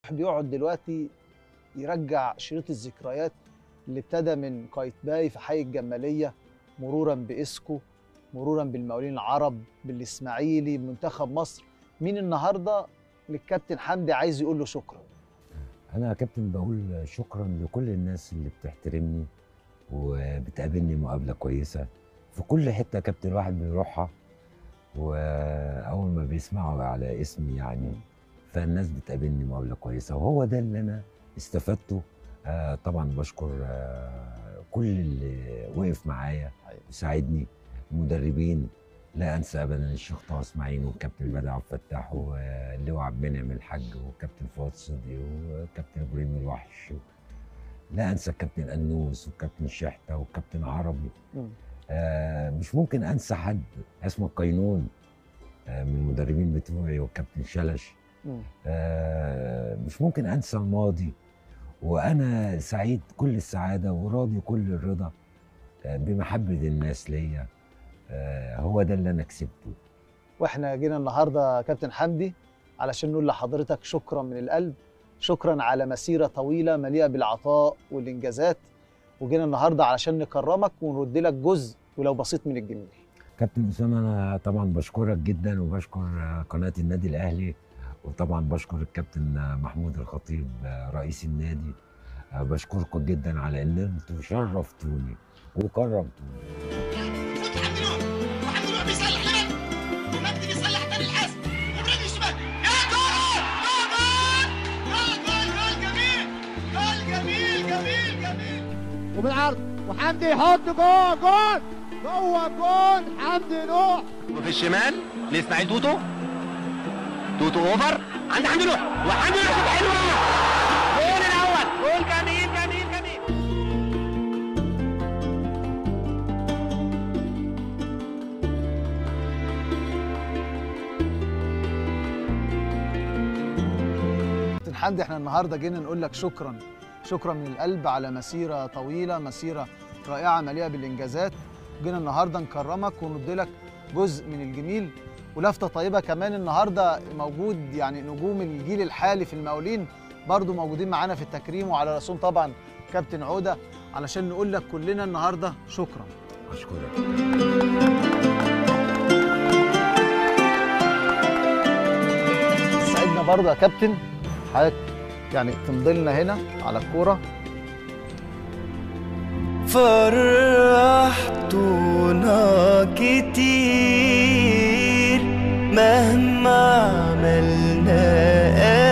بيقعد دلوقتي يرجع شريط الذكريات اللي ابتدى من قايتباي في حي الجماليه مرورا باسكو مرورا بالمقاولين العرب بالاسماعيلي بمنتخب مصر مين النهارده للكابتن حمدي عايز يقول له شكرا انا يا كابتن بقول شكرا لكل الناس اللي بتحترمني وبتقابلني مقابله كويسه في كل حته يا كابتن الواحد بيروحها واول ما بيسمعوا على اسمي يعني فالناس بتقابلني مقابله كويسه وهو ده اللي انا استفدته آه طبعا بشكر آه كل اللي وقف معايا وساعدني المدربين لا انسى ابدا الشيخ طه اسماعيل والكابتن بدر عبد الفتاح واللواء عبد المنعم الحاج وكابتن فؤاد صدقي وكابتن ابراهيم الوحش لا انسى الكابتن انوس والكابتن شحته والكابتن عربي آه مش ممكن انسى حد اسمه قينون آه من المدربين بتوعي والكابتن شلش آه مش ممكن انسى الماضي وانا سعيد كل السعاده وراضي كل الرضا آه بمحبه الناس ليا آه هو ده اللي انا كسبته واحنا جينا النهارده يا كابتن حمدي علشان نقول لحضرتك شكرا من القلب شكرا على مسيره طويله مليئه بالعطاء والانجازات وجينا النهارده علشان نكرمك ونرد لك جزء ولو بسيط من الجميل كابتن اسامه انا طبعا بشكرك جدا وبشكر قناه النادي الاهلي وطبعا بشكر الكابتن محمود الخطيب رئيس النادي بشكركم جدا على ان انتم شرفتوني وكرمتوني وحمد نوح بيصلح لمن ومجدي بيصلح تاني الحسن وبرجل الشمال يا جول جول جول جول جول جميل جول جميل جميل جميل وبالعرض وحمدي يحط جول جول جوه جول حمدي نوح وفي الشمال لاسماعيل توتو توتو اوفر عند حمدي نوح وحمدي نوح شوط حلوه جول الاول جول جميل جميل جميل كابتن حمدي احنا النهارده جينا نقول لك شكرا شكرا من القلب على مسيره طويله مسيره رائعه مليئه بالانجازات جينا النهارده نكرمك ونرد لك جزء من الجميل ولفته طيبه كمان النهارده موجود يعني نجوم الجيل الحالي في المقاولين برضو موجودين معانا في التكريم وعلى راسهم طبعا كابتن عوده علشان نقول لك كلنا النهارده شكرا اشكرك سعدنا برضه يا كابتن حضرتك يعني تمضي لنا هنا على الكوره فرحتونا كتير مهما عملنا